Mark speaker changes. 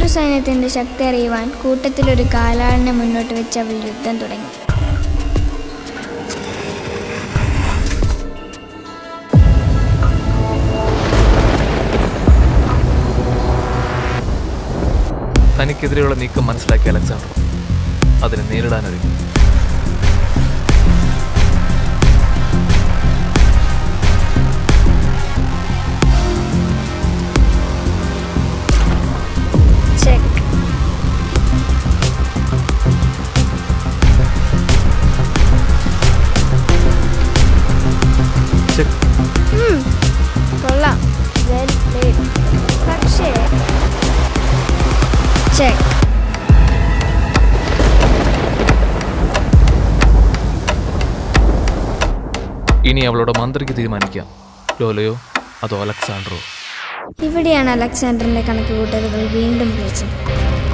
Speaker 1: ശത്രുസൈന്യത്തിന്റെ ശക്തി അറിയുവാൻ കൂട്ടത്തിലൊരു കാലാളിനെ മുന്നോട്ട് വെച്ച് അവൾ യുദ്ധം തുടങ്ങി
Speaker 2: തനിക്കെതിരെയുള്ള നീക്കം മനസ്സിലാക്കിയ അലക്സാണ്ടർ അതിനെ നേരിടാനൊരുങ്ങി
Speaker 1: ചെക്ക്
Speaker 2: ചെക്ക്
Speaker 1: കൊള്ളാം വെൽ പ്ലേഡ് പക്ഷേ ചെക്ക്
Speaker 2: ഇനി അവളുടെ മന്ത്രിക്ക് തീരുമാനിക്കാം ലോലയോ അതോ അലക്സാണ്ടറോ
Speaker 1: ഇവിടെയാണ് അലക്സാണ്ടറിന്റെ കണക്കുകൂട്ടലുകൾ വീണ്ടും വിളിച്ചത്